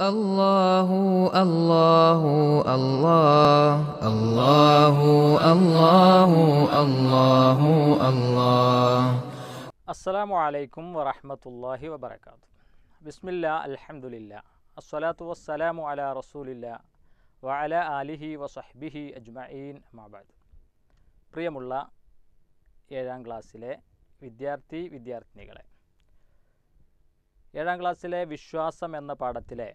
الله الله الله الله الله الله الله അസ്സലാമു അലൈക്കും വറഹ്മത്തുള്ളാഹി വബറകാത്തു ബിസ്മില്ലാ അൽഹംദുലില്ലാ അസ്സലാത്തു വസ്സലാമു അലാ റസൂലില്ലാ വഅല ആലിഹി വസഹ്ബിഹി അജ്മഈൻ അമാബാദ് പ്രിയമുള്ള ഏഴാം ക്ലാസ്സിലെ വിദ്യാർത്ഥി വിദ്യാർത്ഥിനികളെ ഏഴാം ക്ലാസ്സിലെ വിശ്വാസം എന്ന പാഠത്തിലെ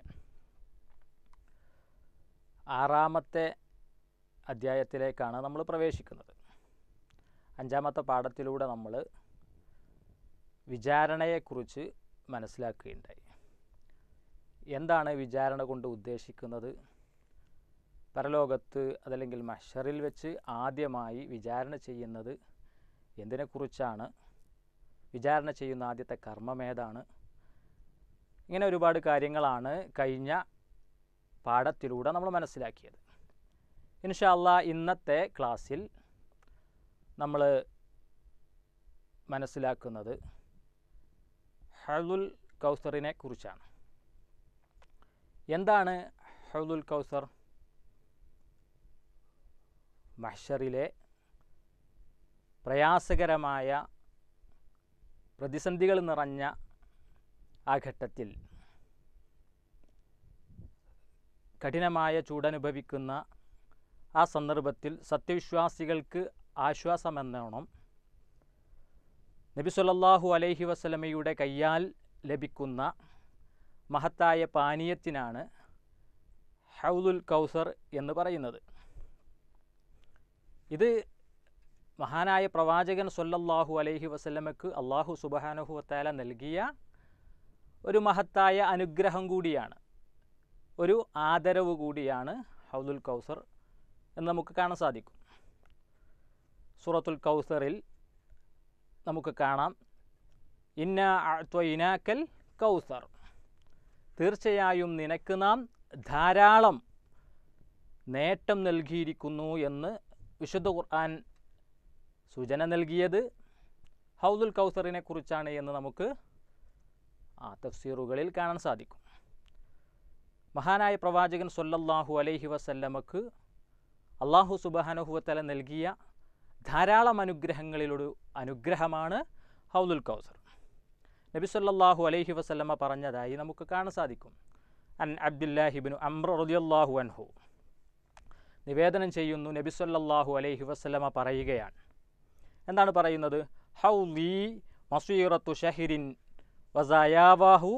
ആറാമത്തെ അധ്യായത്തിലേക്കാണ് നമ്മൾ പ്രവേശിക്കുന്നത് അഞ്ചാമത്തെ പാഠത്തിലൂടെ നമ്മൾ വിചാരണയെക്കുറിച്ച് മനസ്സിലാക്കുകയുണ്ടായി എന്താണ് വിചാരണ കൊണ്ട് ഉദ്ദേശിക്കുന്നത് പരലോകത്ത് അതല്ലെങ്കിൽ മഷറിൽ വെച്ച് ആദ്യമായി വിചാരണ ചെയ്യുന്നത് എന്തിനെക്കുറിച്ചാണ് വിചാരണ ചെയ്യുന്ന ആദ്യത്തെ കർമ്മം ഏതാണ് ഇങ്ങനെ ഒരുപാട് കാര്യങ്ങളാണ് കഴിഞ്ഞ പാഠത്തിലൂടെ നമ്മൾ മനസ്സിലാക്കിയത് ഇൻഷാല്ല ഇന്നത്തെ ക്ലാസ്സിൽ നമ്മൾ മനസ്സിലാക്കുന്നത് ഹഴുൽ കൗസറിനെ കുറിച്ചാണ് എന്താണ് ഹഴുൽ കൗസർ മഹ്ഷറിലെ പ്രയാസകരമായ പ്രതിസന്ധികൾ നിറഞ്ഞ ആ ഘട്ടത്തിൽ കഠിനമായ ചൂടനുഭവിക്കുന്ന ആ സന്ദർഭത്തിൽ സത്യവിശ്വാസികൾക്ക് ആശ്വാസമെന്നോണം നബി സല്ലല്ലാഹു അലൈഹി വസല്ലമയുടെ കയ്യാൽ ലഭിക്കുന്ന മഹത്തായ പാനീയത്തിനാണ് ഹൗലുൽ കൗസർ എന്ന് പറയുന്നത് ഇത് മഹാനായ പ്രവാചകൻ സല്ലല്ലാഹു അലൈഹി വസല്ലമക്ക് അള്ളാഹു സുബഹാനഹു വത്താല നൽകിയ ഒരു മഹത്തായ അനുഗ്രഹം കൂടിയാണ് ഒരു ആദരവ് കൂടിയാണ് ഹൗലുൽ കൗസർ എന്ന് നമുക്ക് കാണാൻ സാധിക്കും സൂറത്തുൽ കൗസറിൽ നമുക്ക് കാണാം ഇന്ന അത്വയിനാക്കൽ കൗസർ തീർച്ചയായും നിനക്ക് നാം ധാരാളം നേട്ടം നൽകിയിരിക്കുന്നു എന്ന് വിശുദ്ധ ഖുർആൻ സൂചന നൽകിയത് ഹൗദുൽ കൗസറിനെ കുറിച്ചാണ് എന്ന് നമുക്ക് ആ തഫ്സീറുകളിൽ കാണാൻ സാധിക്കും മഹാനായ പ്രവാചകൻ സൊല്ലല്ലാഹു അലൈഹി വസല്ലമക്ക് അള്ളാഹു സുബാനുഹുവത്തല നൽകിയ ധാരാളം അനുഗ്രഹങ്ങളിലൊരു അനുഗ്രഹമാണ് ഹൗദുൽ കൗസർ നബി സല്ലല്ലാഹു അലൈഹി വസല്ലമ പറഞ്ഞതായി നമുക്ക് കാണാൻ സാധിക്കും അൻ അബ്ദുല്ലാഹിബിനു അമ്ര റളിയല്ലാഹു അൻഹു നിവേദനം ചെയ്യുന്നു നബി സല്ലല്ലാഹു അലൈഹി വസല്ലമ പറയുകയാണ് എന്താണ് പറയുന്നത് ഹൗലി മസീറത്തു ഷഹിരിൻ വസായാവാഹു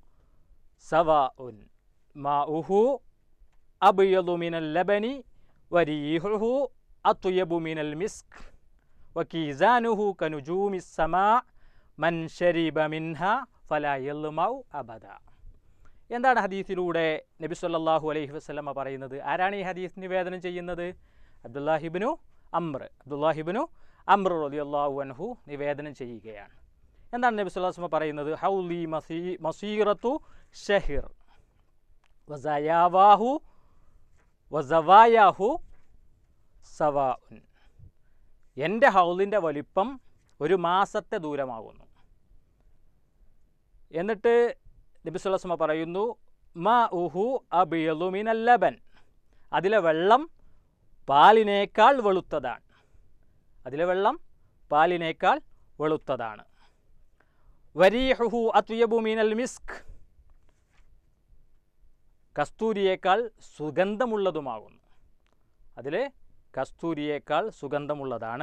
സവാഉൻ മാഉഹു അബ്യദു മിനൽ ലബനി വരീഹുഹു അത്യബു മിനൽ മിസ്ക് വകീസാനുഹു കനുജൂമി സമാ മൻ ഷരീബ മിൻഹ ഫലാ യൽമൗ അബദ എന്താണ് ഹദീസിലൂടെ നബി സല്ലല്ലാഹു അലൈഹി വസല്ലമ പറയുന്നത് ആരാണ് ഈ ഹദീസ് നിവേദനം ചെയ്യുന്നത് അബ്ദുല്ലാഹിബിനു അമ്ര അബ്ദുല്ലാഹിബിനു അമ്ര റളിയല്ലാഹു അൻഹു നിവേദനം ചെയ്യുകയാണ് എന്താണ് നബി സല്ലല്ലാഹു അലൈഹി വസല്ലമ പറയുന്നത് ഹൗലി മസീ മസീറത്തു ഷഹിർ വസയാവാഹു വസവായാഹു സവാഉൻ എൻ്റെ ഹൗലിൻ്റെ വലിപ്പം ഒരു മാസത്തെ ദൂരമാകുന്നു എന്നിട്ട് നബിസുലസ്മ പറയുന്നു മാ ഉഹു അബിയലുമിനൽ ലബൻ അതിലെ വെള്ളം പാലിനേക്കാൾ വെളുത്തതാണ് അതിലെ വെള്ളം പാലിനേക്കാൾ വെളുത്തതാണ് വരീഹുഹു അത്യബു മിനൽ മിസ്ക് കസ്തൂരിയേക്കാൾ സുഗന്ധമുള്ളതുമാകുന്നു അതിൽ കസ്തൂരിയേക്കാൾ സുഗന്ധമുള്ളതാണ്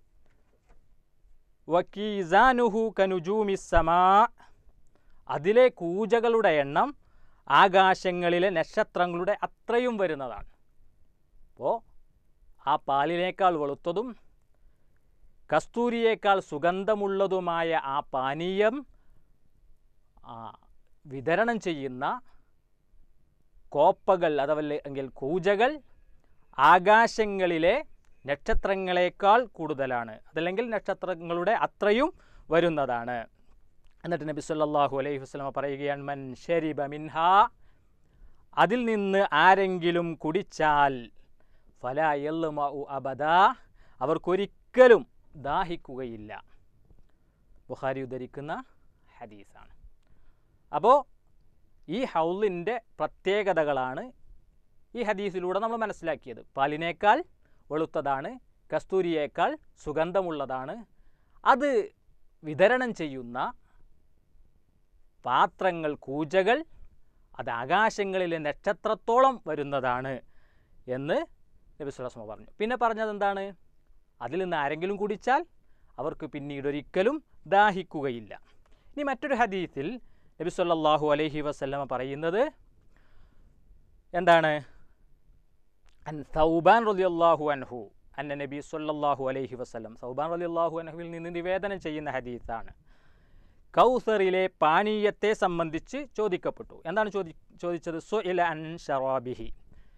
വക്കീസാനുഹു കനുജൂമിസമാ അതിലെ കൂജകളുടെ എണ്ണം ആകാശങ്ങളിലെ നക്ഷത്രങ്ങളുടെ അത്രയും വരുന്നതാണ് അപ്പോൾ ആ പാലിനേക്കാൾ വെളുത്തതും കസ്തൂരിയേക്കാൾ സുഗന്ധമുള്ളതുമായ ആ പാനീയം ആ വിതരണം ചെയ്യുന്ന കോപ്പകൾ അഥവാ എങ്കിൽ കൂജകൾ ആകാശങ്ങളിലെ നക്ഷത്രങ്ങളെക്കാൾ കൂടുതലാണ് അതല്ലെങ്കിൽ നക്ഷത്രങ്ങളുടെ അത്രയും വരുന്നതാണ് എന്നിട്ട് നബി സല്ലല്ലാഹു അലൈഹി വസല്ലമ പറയുകയാണ് മൻ ഷരിബ മിൻഹ അതിൽ നിന്ന് ആരെങ്കിലും കുടിച്ചാൽ ഫലാ യൽമഉ അബദ അവർക്കൊരിക്കലും ദാഹിക്കുകയില്ല ബുഖാരി ഉദ്ധരിക്കുന്ന ഹദീസാണ് അപ്പോൾ ഈ ഹൗലിൻ്റെ പ്രത്യേകതകളാണ് ഈ ഹദീസിലൂടെ നമ്മൾ മനസ്സിലാക്കിയത് പാലിനേക്കാൾ വെളുത്തതാണ് കസ്തൂരിയേക്കാൾ സുഗന്ധമുള്ളതാണ് അത് വിതരണം ചെയ്യുന്ന പാത്രങ്ങൾ കൂജകൾ അത് ആകാശങ്ങളിലെ നക്ഷത്രത്തോളം വരുന്നതാണ് എന്ന് നബി സുല്ലാസ്മ പറഞ്ഞു പിന്നെ പറഞ്ഞത് എന്താണ് അതിൽ നിന്ന് ആരെങ്കിലും കുടിച്ചാൽ അവർക്ക് പിന്നീട് ഒരിക്കലും ദാഹിക്കുകയില്ല ഇനി മറ്റൊരു ഹദീസിൽ നബി സല്ലല്ലാഹു അലൈഹി വസല്ലമ പറയുന്നത് എന്താണ് അൻ സൗബാൻ റളിയല്ലാഹു അൻഹു അന്ന നബി സല്ലല്ലാഹു അലൈഹി വസല്ലം സൗബാൻ റളിയല്ലാഹു അൻഹുവിൽ നിന്ന് നിവേദനം ചെയ്യുന്ന ഹദീസാണ് കൗസറിലെ പാനീയത്തെ സംബന്ധിച്ച് ചോദിക്കപ്പെട്ടു എന്താണ് ചോദി ചോദിച്ചത് സു ഇല അൻ ഷറാബിഹി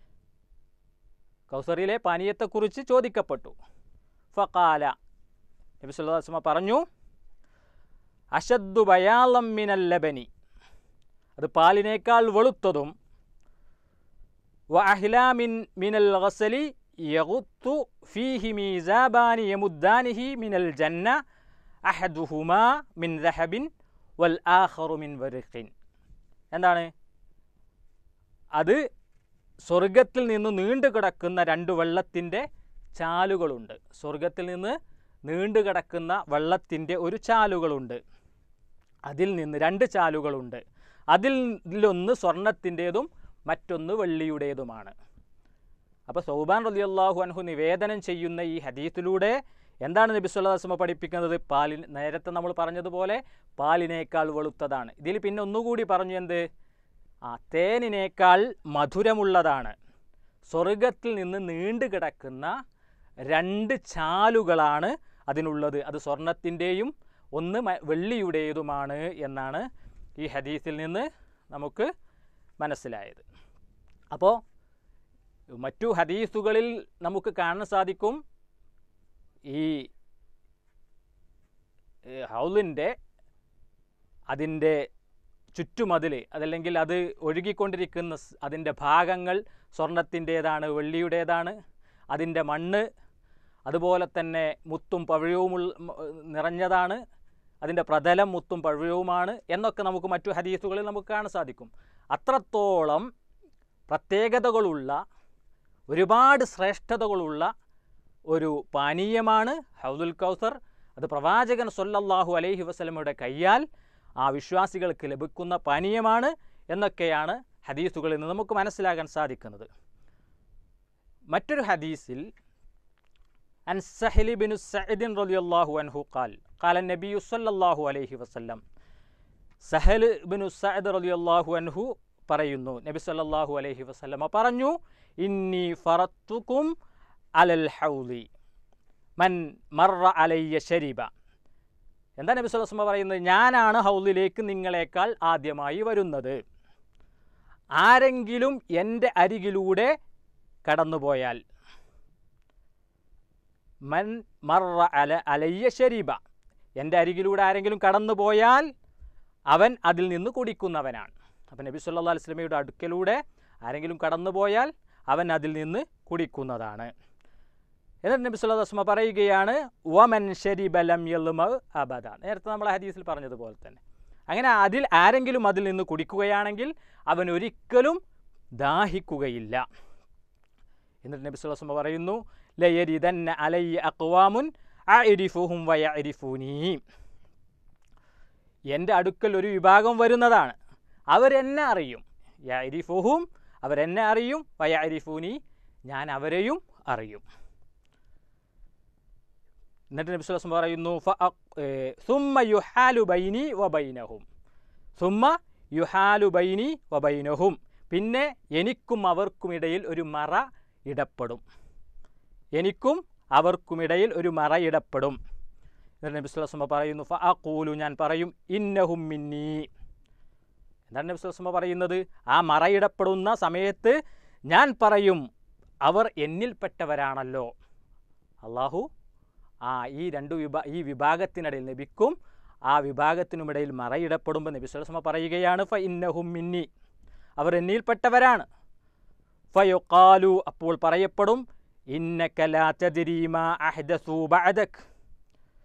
കൗസറിലെ പാനീയത്തെക്കുറിച്ച് ചോദിക്കപ്പെട്ടു ഫഖാല നബി സല്ലല്ലാഹു അലൈഹി വസല്ലം പറഞ്ഞു അഷദ്ദു ബയാളം മിനൽ ലബനി അത് പാലിനേക്കാൾ വെളുത്തതും വ അഹ്ലാമിൻ മിനൽ ഗസലി യഗുത്തു ഫീഹി മീസാബാനി യമുദ്ദാനിഹി മിനൽ ജന്ന അഹദുഹുമാ മിൻ ദഹബിൻ വൽ ആഖറു മിൻ വരിഖിൻ എന്താണ് അത് സ്വർഗത്തിൽ നിന്ന് നീണ്ടു കിടക്കുന്ന രണ്ട് വെള്ളത്തിൻ്റെ ചാലുകളുണ്ട് സ്വർഗത്തിൽ നിന്ന് നീണ്ടു കിടക്കുന്ന വെള്ളത്തിൻ്റെ ഒരു ചാലുകളുണ്ട് അതിൽ നിന്ന് രണ്ട് ചാലുകളുണ്ട് അതിൽ ഇതിലൊന്ന് സ്വർണത്തിൻ്റേതും മറ്റൊന്ന് വെള്ളിയുടേതുമാണ് അപ്പോൾ സൗബാൻ റളിയല്ലാഹു അൻഹു നിവേദനം ചെയ്യുന്ന ഈ ഹദീസിലൂടെ എന്താണ് നബി സുല്ലാസ്മ പഠിപ്പിക്കുന്നത് പാലിന് നേരത്തെ നമ്മൾ പറഞ്ഞതുപോലെ പാലിനേക്കാൾ വെളുത്തതാണ് ഇതിൽ പിന്നെ ഒന്നുകൂടി പറഞ്ഞു എന്ത് ആ തേനിനേക്കാൾ മധുരമുള്ളതാണ് സ്വർഗത്തിൽ നിന്ന് നീണ്ടു കിടക്കുന്ന രണ്ട് ചാലുകളാണ് അതിനുള്ളത് അത് സ്വർണത്തിൻ്റെയും ഒന്ന് മ- വെള്ളിയുടേതുമാണ് എന്നാണ് ഈ ഹദീസിൽ നിന്ന് നമുക്ക് മനസ്സിലായത് അപ്പോൾ മറ്റു ഹദീസുകളിൽ നമുക്ക് കാണാൻ സാധിക്കും ഈ ഹൗലിൻ്റെ അതിൻ്റെ ചുറ്റുമതിൽ അതല്ലെങ്കിൽ അത് ഒഴുകിക്കൊണ്ടിരിക്കുന്ന സ് അതിൻ്റെ ഭാഗങ്ങൾ സ്വർണത്തിൻ്റേതാണ് വെള്ളിയുടേതാണ് അതിൻ്റെ മണ്ണ് അതുപോലെ തന്നെ മുത്തും പവിഴവുമുള്ള മ- നിറഞ്ഞതാണ് അതിൻ്റെ പ്രതലം മുത്തും പവിഴവുമാണ് എന്നൊക്കെ നമുക്ക് മറ്റു ഹദീസുകളിൽ നമുക്ക് കാണാൻ സാധിക്കും അത്രത്തോളം പ്രത്യേകതകളുള്ള ഒരുപാട് ശ്രേഷ്ഠതകളുള്ള ഒരു പാനീയമാണ് ഹൗദുൽ കൗസർ അത് പ്രവാചകൻ സൊല്ലല്ലാഹു അലൈഹി വസല്ലമയുടെ കയ്യാൽ ആ വിശ്വാസികൾക്ക് ലഭിക്കുന്ന പാനീയമാണ് എന്നൊക്കെയാണ് ഹദീസുകളിൽ നിന്ന് നമുക്ക് മനസ്സിലാക്കാൻ സാധിക്കുന്നത് മറ്റൊരു ഹദീസിൽ അൻ സഹലി ബിൻ സഅദിൻ റളിയല്ലാഹു അൻഹു ഖാൽ ഖാല നബിയു സല്ലല്ലാഹു അലൈഹി വസല്ലം സഹൽ ബിൻ സഅദ് റളിയല്ലാഹു അൻഹു പറയുന്നു നബി സല്ലല്ലാഹു അലൈഹി വസല്ലമ പറഞ്ഞു ഇന്നി ഫറത്തുക്കും അലൽ ഹൗലി മൻ മറ അലയ്യ ശരിബ എന്താ നബി സല്ലല്ലാഹു അലൈഹി വസല്ലമ പറയുന്നത് ഞാനാണ് ഹൗലിലേക്ക് നിങ്ങളെക്കാൾ ആദ്യമായി വരുന്നത് ആരെങ്കിലും എൻ്റെ അരികിലൂടെ കടന്നുപോയാൽ മൻ മറ അല അലയ്യ ശരീബ എൻ്റെ അരികിലൂടെ ആരെങ്കിലും കടന്നുപോയാൽ അവൻ അതിൽ നിന്ന് കുടിക്കുന്നവനാണ് അപ്പം നബി സല്ലല്ലാഹു അലൈഹി വസല്ലമയുടെ അടുക്കലൂടെ ആരെങ്കിലും കടന്നുപോയാൽ അവൻ അതിൽ നിന്ന് കുടിക്കുന്നതാണ് എന്നിട്ട് നബി സല്ലല്ലാഹു അലൈഹി വസല്ലമ പറയുകയാണ് വമൻ ശരിബ ലം യൽമ അബദ നേരത്തെ നമ്മൾ ഹദീസിൽ പറഞ്ഞതുപോലെ തന്നെ അങ്ങനെ അതിൽ ആരെങ്കിലും അതിൽ നിന്ന് കുടിക്കുകയാണെങ്കിൽ അവൻ ഒരിക്കലും ദാഹിക്കുകയില്ല എന്നിട്ട് നബി സല്ലല്ലാഹു അലൈഹി വസല്ലമ പറയുന്നു ലയരിദന്ന അലയ്യ അഖ്വാമുൻ അഇരിഫുഹും വയഅരിഫൂനി എൻ്റെ അടുക്കൽ ഒരു വിഭാഗം വരുന്നതാണ് അവരെന്നെ അറിയും യഅരിഫുഹും അവരെന്നെ അറിയും വയഅരിഫൂനി ഞാൻ അവരെയും അറിയും എന്നിട്ട് നബി സ്വലം പറയുന്നു ഫ- ഏ, സുമ്മ യുഹാലു ബൈനി വബൈനഹും സുമ്മ യുഹാലു ബൈനി വബൈനഹും പിന്നെ എനിക്കും അവർക്കുമിടയിൽ ഒരു മറ ഇടപെടും എനിക്കും അവർക്കുമിടയിൽ ഒരു മറ ഇടപെടും എന്നിട്ട് നബി സ്വലം പറയുന്നു ഫ അഖൂലു ഞാൻ പറയും ഇന്നഹും മിന്നീ എന്താണ് നബി സ്വലം പറയുന്നത് ആ മറയിടപ്പെടുന്ന സമയത്ത് ഞാൻ പറയും അവർ എന്നിൽപ്പെട്ടവരാണല്ലോ അള്ളാഹു ആ ഈ രണ്ട് വിഭാ ഈ വിഭാഗത്തിനിടയിൽ നബിക്കും ആ വിഭാഗത്തിനുമിടയിൽ മറയിടപ്പെടുമ്പോൾ നബി സ്വലമ പറയുകയാണ് ഫ ഇന്നഹും മിന്നി അവർ എന്നിൽപ്പെട്ടവരാണ് ഫയുക്കാലു അപ്പോൾ പറയപ്പെടും ഇന്നക്കലാത്തതിരീമ അഹ്ദസൂ ബഅദക്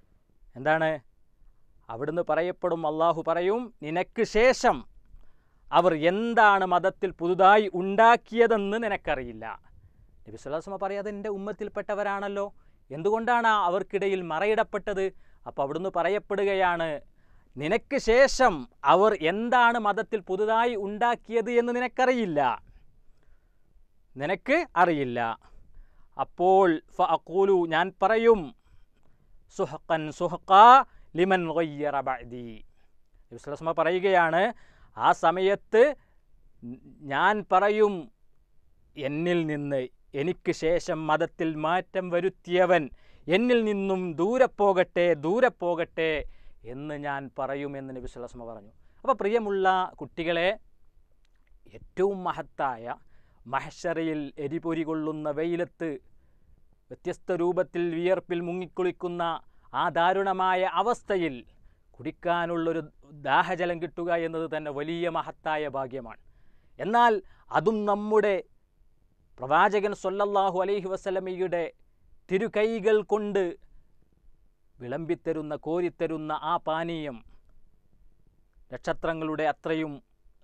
എന്താണ് അവിടുന്ന് പറയപ്പെടും അള്ളാഹു പറയും നിനക്ക് ശേഷം അവർ എന്താണ് മതത്തിൽ പുതുതായി ഉണ്ടാക്കിയതെന്ന് നിനക്കറിയില്ല നബി സ്വലാസ്മ പറയാതെ എൻ്റെ ഉമ്മത്തിൽപ്പെട്ടവരാണല്ലോ എന്തുകൊണ്ടാണ് ആ അവർക്കിടയിൽ മറയിടപ്പെട്ടത് അപ്പോൾ അവിടുന്ന് പറയപ്പെടുകയാണ് നിനക്ക് ശേഷം അവർ എന്താണ് മതത്തിൽ പുതുതായി ഉണ്ടാക്കിയത് എന്ന് നിനക്കറിയില്ല നിനക്ക് അറിയില്ല അപ്പോൾ ഫഅഖൂലു ഞാൻ പറയും സുഹഖൻ സുഹഖ ലിമൻ ഗയ്യറ ബഅദി നബി സ്വല്ലല്ലാഹു അലൈഹി വസല്ലം പറയുകയാണ് ആ സമയത്ത് ഞാൻ പറയും എന്നിൽ നിന്ന് എനിക്ക് ശേഷം മതത്തിൽ മാറ്റം വരുത്തിയവൻ എന്നിൽ നിന്നും ദൂരെ പോകട്ടെ ദൂരെ പോകട്ടെ എന്ന് ഞാൻ പറയുമെന്ന് നബി സ്വല്ലല്ലാഹു അലൈഹി വസല്ലം പറഞ്ഞു അപ്പോൾ പ്രിയമുള്ള കുട്ടികളെ ഏറ്റവും മഹത്തായ മഹശറയിൽ എരിപൊരി കൊള്ളുന്ന വെയിലത്ത് വ്യത്യസ്ത രൂപത്തിൽ വിയർപ്പിൽ മുങ്ങിക്കുളിക്കുന്ന ആ ദാരുണമായ അവസ്ഥയിൽ കുടിക്കാനുള്ളൊരു ദാഹജലം കിട്ടുക എന്നത് തന്നെ വലിയ മഹത്തായ ഭാഗ്യമാണ് എന്നാൽ അതും നമ്മുടെ പ്രവാചകൻ സൊല്ലല്ലാഹു അലൈഹി വസല്ലമയുടെ തിരുകൈകൾ കൊണ്ട് വിളമ്പിത്തരുന്ന കോരിത്തരുന്ന ആ പാനീയം നക്ഷത്രങ്ങളുടെ അത്രയും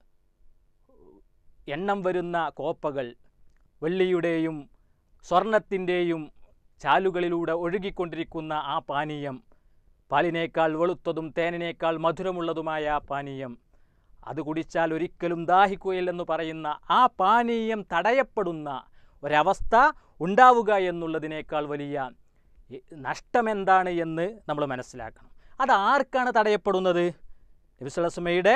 എണ്ണം വരുന്ന കോപ്പകൾ വെള്ളിയുടെയും സ്വർണത്തിൻ്റെയും ചാലുകളിലൂടെ ഒഴുകിക്കൊണ്ടിരിക്കുന്ന ആ പാനീയം പാലിനേക്കാൾ വെളുത്തതും തേനിനേക്കാൾ മധുരമുള്ളതുമായ ആ പാനീയം അത് കുടിച്ചാൽ ഒരിക്കലും ദാഹിക്കുകയില്ലെന്ന് പറയുന്ന ആ പാനീയം തടയപ്പെടുന്ന ഒരവസ്ഥ ഉണ്ടാവുക എന്നുള്ളതിനേക്കാൾ വലിയ ഇ- നഷ്ടമെന്താണ് എന്ന് നമ്മൾ മനസ്സിലാക്കണം അത് ആർക്കാണ് തടയപ്പെടുന്നത് നബിസ്വലസ്മയുടെ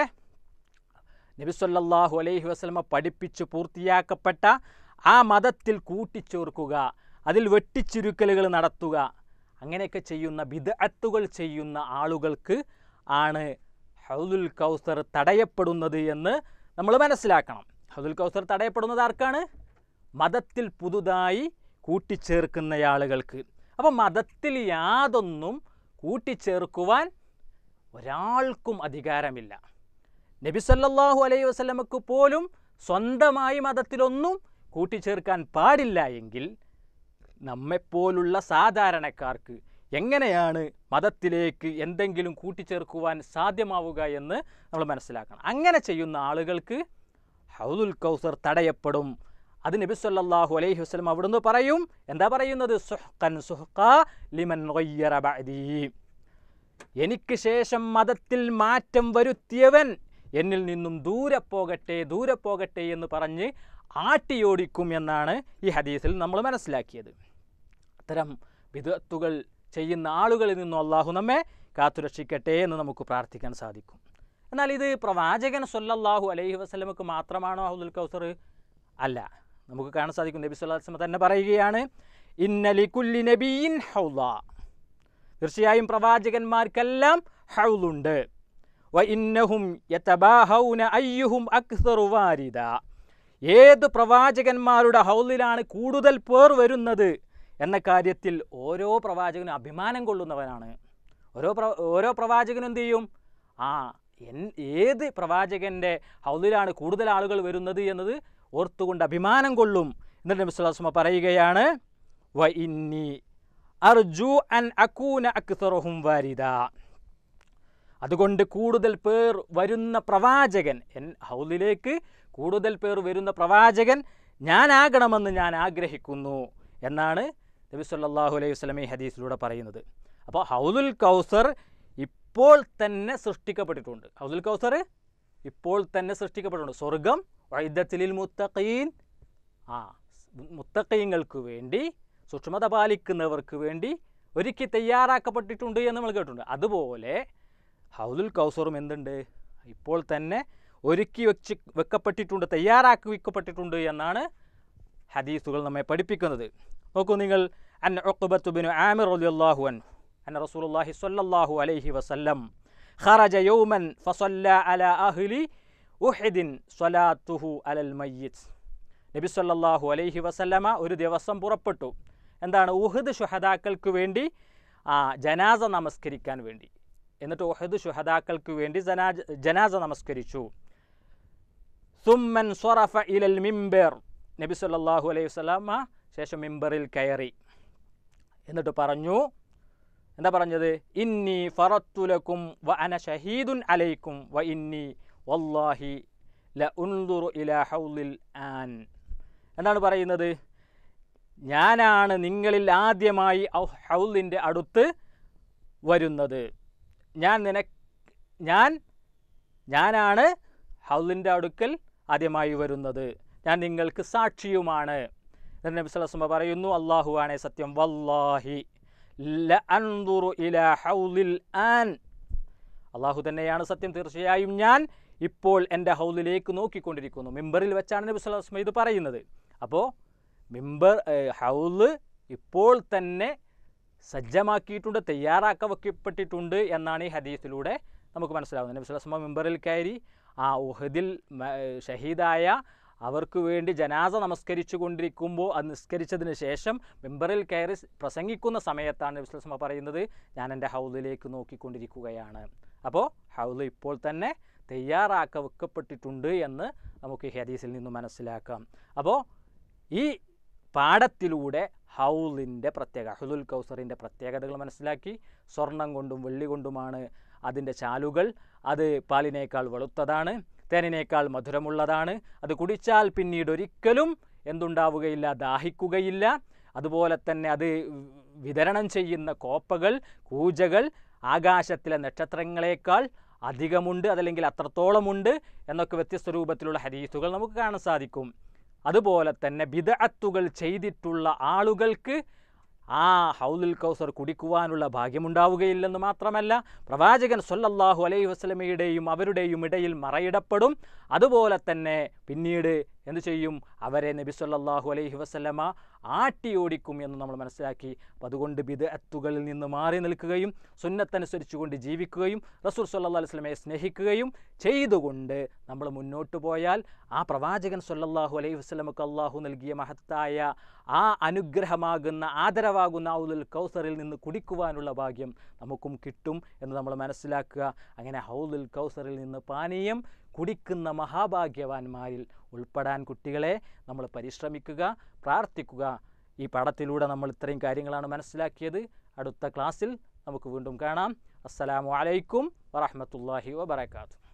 നബിസ്വല്ലാഹു അലൈഹി വസ്ലമ പഠിപ്പിച്ച് പൂർത്തിയാക്കപ്പെട്ട ആ മതത്തിൽ കൂട്ടിച്ചേർക്കുക അതിൽ വെട്ടിച്ചുരുക്കലുകൾ നടത്തുക അങ്ങനെയൊക്കെ ചെയ്യുന്ന ബിദഅത്തുകൾ ചെയ്യുന്ന ആളുകൾക്ക് ആണ് ഹൗദുൽ കൗസർ തടയപ്പെടുന്നത് എന്ന് നമ്മൾ മനസ്സിലാക്കണം ഹൗദുൽ കൗസർ തടയപ്പെടുന്നത് ആർക്കാണ് മതത്തിൽ പുതുതായി കൂട്ടിച്ചേർക്കുന്ന ആളുകൾക്ക് അപ്പം മതത്തിൽ യാതൊന്നും കൂട്ടിച്ചേർക്കുവാൻ ഒരാൾക്കും അധികാരമില്ല നബി സല്ലല്ലാഹു അലൈഹി വസല്ലമക്ക് പോലും സ്വന്തമായി മതത്തിലൊന്നും കൂട്ടിച്ചേർക്കാൻ പാടില്ല എങ്കിൽ നമ്മെപ്പോലുള്ള സാധാരണക്കാർക്ക് എങ്ങനെയാണ് മതത്തിലേക്ക് എന്തെങ്കിലും കൂട്ടിച്ചേർക്കുവാൻ സാധ്യമാവുക എന്ന് നമ്മൾ മനസ്സിലാക്കണം അങ്ങനെ ചെയ്യുന്ന ആളുകൾക്ക് ഹൗദുൽ കൗസർ തടയപ്പെടും അത് നബി സല്ലല്ലാഹു അലൈഹി വസല്ലം അവിടുന്ന് പറയും എന്താ പറയുന്നത് സുഹ്ഖൻ സുഹ്ഖ ലിമൻ ഗയ്യറ ബഅദീ എനിക്ക് ശേഷം മതത്തിൽ മാറ്റം വരുത്തിയവൻ എന്നിൽ നിന്നും ദൂരെ പോകട്ടെ ദൂരെ പോകട്ടെ എന്ന് പറഞ്ഞ് ആട്ടിയോടിക്കും എന്നാണ് ഈ ഹദീസിൽ നമ്മൾ മനസ്സിലാക്കിയത് അത്തരം വിദഗ്ധത്തുകൾ ചെയ്യുന്ന ആളുകളിൽ നിന്നും അള്ളാഹു നമ്മെ കാത്തുരക്ഷിക്കട്ടെ എന്ന് നമുക്ക് പ്രാർത്ഥിക്കാൻ സാധിക്കും എന്നാൽ ഇത് പ്രവാചകൻ സൊല്ലല്ലാഹു അലൈഹി വസ്ലമക്ക് മാത്രമാണോ അഹുദുൽ കൗസർ അല്ല നമുക്ക് കാണാൻ സാധിക്കും നബി സല്ലല്ലാഹു അലൈഹി വസല്ലം തന്നെ പറയുകയാണ് ഇന്നലി കുല്ലി നബിയിൻ ഹൗദ തീർച്ചയായും പ്രവാചകന്മാർക്കെല്ലാം ഹൗലുണ്ട് വ ഇന്നഹും യതബാഹൗന അയ്യുഹും അക്സറു വാരിദ ഏത് പ്രവാചകന്മാരുടെ ഹൗലിലാണ് കൂടുതൽ പേർ വരുന്നത് എന്ന കാര്യത്തിൽ ഓരോ പ്രവാചകനും അഭിമാനം കൊള്ളുന്നവനാണ് ഓരോ പ്ര ഓരോ പ്രവാചകനും എന്ത് ചെയ്യും ആ എൻ ഏത് പ്രവാചകൻ്റെ ഹൗലിലാണ് കൂടുതൽ ആളുകൾ വരുന്നത് എന്നത് ഓർത്തുകൊണ്ട് അഭിമാനം കൊള്ളും എന്നിട്ട് നബി സ്വല്ലല്ലാഹു അലൈഹി വസല്ലം പറയുകയാണ് വ ഇന്നി അർജു അൻ അക്കൂന അക്സറഹും വാരിദ അതുകൊണ്ട് കൂടുതൽ പേർ വരുന്ന പ്രവാചകൻ എൻ ഹൗലിലേക്ക് കൂടുതൽ പേർ വരുന്ന പ്രവാചകൻ ഞാനാകണമെന്ന് ഞാൻ ആഗ്രഹിക്കുന്നു എന്നാണ് നബി സല്ലല്ലാഹു അലൈഹി വസല്ലം ഈ ഹദീസിലൂടെ പറയുന്നത് അപ്പോൾ ഹൗലുൽ കൗസർ ഇപ്പോൾ തന്നെ സൃഷ്ടിക്കപ്പെട്ടിട്ടുണ്ട് ഹൗലുൽ കൗസർ ഇപ്പോൾ തന്നെ സൃഷ്ടിക്കപ്പെട്ടിട്ടുണ്ട് സ്വർഗം വൈദ്യത്തിലിൽ മുത്തഖീൻ ആ മുത്തക്കയങ്ങൾക്ക് വേണ്ടി സൂക്ഷ്മത പാലിക്കുന്നവർക്ക് വേണ്ടി ഒരുക്കി തയ്യാറാക്കപ്പെട്ടിട്ടുണ്ട് എന്ന് നമ്മൾ കേട്ടിട്ടുണ്ട് അതുപോലെ ഹൗലുൽ കൗസറും എന്തുണ്ട് ഇപ്പോൾ തന്നെ ഒരുക്കി വെച്ച് വെക്കപ്പെട്ടിട്ടുണ്ട് തയ്യാറാക്കി വെക്കപ്പെട്ടിട്ടുണ്ട് എന്നാണ് ഹദീസുകൾ നമ്മെ പഠിപ്പിക്കുന്നത് നോക്കൂ നിങ്ങൾ അൻ ഉഖ്ബത്തു ബിൻ ആമിർ റളിയല്ലാഹു അൻഹു അൻ റസൂലുള്ളാഹി സ്വല്ലല്ലാഹു അലൈഹി വസല്ലം ഖറജ യൗമൻ ഫസല്ല അലാ അഹ്ലി ഉഹദിൻ സ്വലാത്തുഹു അലൽ മയ്യിത്ത് നബി സല്ലല്ലാഹു അലൈഹി വസല്ലമ ഒരു ദിവസം പുറപ്പെട്ടു എന്താണ് ഉഹദ് ഷുഹദാക്കൾക്ക് വേണ്ടി ആ ജനാസ നമസ്കരിക്കാൻ വേണ്ടി എന്നിട്ട് ഉഹദ് ഷുഹദാക്കൾക്ക് വേണ്ടി ജനാജ ജനാസ നമസ്കരിച്ചു സുമ്മൻ സ്വറഫ ഇലൽ മിംബർ നബി സല്ലല്ലാഹു അലൈഹി വസല്ലമ ശേഷം മിമ്പറിൽ കയറി എന്നിട്ട് പറഞ്ഞു എന്താ പറഞ്ഞത് ഇന്നി ഫറത്തുലക്കും വ അന ഷഹീദുൻ അലൈക്കും വ ഇന്നി വല്ലാഹി ല ഉൻദുറു ഇലാ ഹൗലിൽ ആൻ എന്താണ് പറയുന്നത് ഞാനാണ് നിങ്ങളിൽ ആദ്യമായി ഔ- ഹൗലിൻ്റെ അടുത്ത് വരുന്നത് ഞാൻ നിന ഞാൻ ഞാനാണ് ഹൗലിൻ്റെ അടുക്കൽ ആദ്യമായി വരുന്നത് ഞാൻ നിങ്ങൾക്ക് സാക്ഷിയുമാണ് എന്നിട്ട് നബി സ്വല്ലല്ലാഹു അലൈഹി വസല്ലം പറയുന്നു അള്ളാഹു ആണേ സത്യം വല്ലാഹി ല അൻദുറു ഇലാ ഹൗലിൽ ആൻ അള്ളാഹു തന്നെയാണ് സത്യം തീർച്ചയായും ഞാൻ ഇപ്പോൾ എൻ്റെ ഹൗലിലേക്ക് നോക്കിക്കൊണ്ടിരിക്കുന്നു മിമ്പറിൽ വെച്ചാണ് നബി സ്വല്ലല്ലാഹു അലൈഹി വസല്ലം ഇത് പറയുന്നത് അപ്പോൾ മിമ്പർ ഏഹ്, ഹൗല് ഇപ്പോൾ തന്നെ സജ്ജമാക്കിയിട്ടുണ്ട് തയ്യാറാക്ക വെക്കപ്പെട്ടിട്ടുണ്ട് എന്നാണ് ഈ ഹദീസിലൂടെ നമുക്ക് മനസ്സിലാവുന്നത് നബി സ്വല്ലല്ലാഹു അലൈഹി വസല്ലം മിമ്പറിൽ കയറി ആ ഉഹദിൽ മ- ഏഹ്, ഷഹീദായ അവർക്ക് വേണ്ടി ജനാസ നമസ്കരിച്ചു കൊണ്ടിരിക്കുമ്പോൾ അത് നിസ്കരിച്ചതിന് ശേഷം മിമ്പറിൽ കയറി പ്രസംഗിക്കുന്ന സമയത്താണ് നബി സ്വല്ലല്ലാഹു അലൈഹി വസല്ലം പറയുന്നത് ഞാൻ എൻ്റെ ഹൗലിലേക്ക് നോക്കിക്കൊണ്ടിരിക്കുകയാണ് അപ്പോൾ ഹൗല് ഇപ്പോൾ തന്നെ തയ്യാറാക്ക വെക്കപ്പെട്ടിട്ടുണ്ട് എന്ന് നമുക്ക് ഈ ഹദീസിൽ നിന്ന് മനസ്സിലാക്കാം അപ്പോൾ ഈ പാഠത്തിലൂടെ ഹൗലിൻ്റെ പ്രത്യേക ഹുലുൽ കൗസറിൻ്റെ പ്രത്യേകതകൾ മനസ്സിലാക്കി സ്വർണം കൊണ്ടും വെള്ളി കൊണ്ടുമാണ് അതിൻ്റെ ചാലുകൾ അത് പാലിനേക്കാൾ വെളുത്തതാണ് തേനിനേക്കാൾ മധുരമുള്ളതാണ് അത് കുടിച്ചാൽ പിന്നീട് ഒരിക്കലും എന്തുണ്ടാവുകയില്ല ദാഹിക്കുകയില്ല അതുപോലെ തന്നെ അത് വിതരണം ചെയ്യുന്ന കോപ്പകൾ കൂജകൾ ആകാശത്തിലെ നക്ഷത്രങ്ങളെക്കാൾ അധികമുണ്ട് അതല്ലെങ്കിൽ അത്രത്തോളമുണ്ട് എന്നൊക്കെ വ്യത്യസ്ത രൂപത്തിലുള്ള ഹരീസുകൾ നമുക്ക് കാണാൻ സാധിക്കും അതുപോലെ തന്നെ ബിദഅത്തുകൾ ചെയ്തിട്ടുള്ള ആളുകൾക്ക് ആ ഹൗലുൽ കൗസർ കുടിക്കുവാനുള്ള ഭാഗ്യമുണ്ടാവുകയില്ലെന്ന് മാത്രമല്ല പ്രവാചകൻ സല്ലല്ലാഹു അലൈഹി വസല്ലമയുടെയും അവരുടെയും ഇടയിൽ മറയിടപ്പെടും അതുപോലെ തന്നെ പിന്നീട് എന്തു ചെയ്യും അവരെ നബി സല്ലല്ലാഹു അലൈഹി വസല്ലമ ആട്ടിയോടിക്കും എന്ന് നമ്മൾ മനസ്സിലാക്കി അപ്പോൾ അതുകൊണ്ട് ബിദഅത്തുകളിൽ നിന്ന് മാറി നിൽക്കുകയും സുന്നത്തനുസരിച്ചുകൊണ്ട് ജീവിക്കുകയും റസൂൽ സല്ലല്ലാഹു അലൈഹി വസല്ലമയെ സ്നേഹിക്കുകയും ചെയ്തുകൊണ്ട് നമ്മൾ മുന്നോട്ട് പോയാൽ ആ പ്രവാചകൻ സല്ലല്ലാഹു അലൈഹി വസല്ലമക്ക് അള്ളാഹു നൽകിയ മഹത്തായ ആ അനുഗ്രഹമാകുന്ന ആദരവാകുന്ന ഔലുൽ കൗസറിൽ നിന്ന് കുടിക്കുവാനുള്ള ഭാഗ്യം നമുക്കും കിട്ടും എന്ന് നമ്മൾ മനസ്സിലാക്കുക അങ്ങനെ ഹൗലുൽ കൗസറിൽ നിന്ന് പാനീയം കുടിക്കുന്ന മഹാഭാഗ്യവാന്മാരിൽ ഉൾപ്പെടാൻ കുട്ടികളെ നമ്മൾ പരിശ്രമിക്കുക പ്രാർത്ഥിക്കുക ഈ പാഠത്തിലൂടെ നമ്മൾ ഇത്രയും കാര്യങ്ങളാണ് മനസ്സിലാക്കിയത് അടുത്ത ക്ലാസ്സിൽ നമുക്ക് വീണ്ടും കാണാം അസ്സലാമു അലൈക്കും വറഹ്മത്തുള്ളാഹി വബറകാതുഹു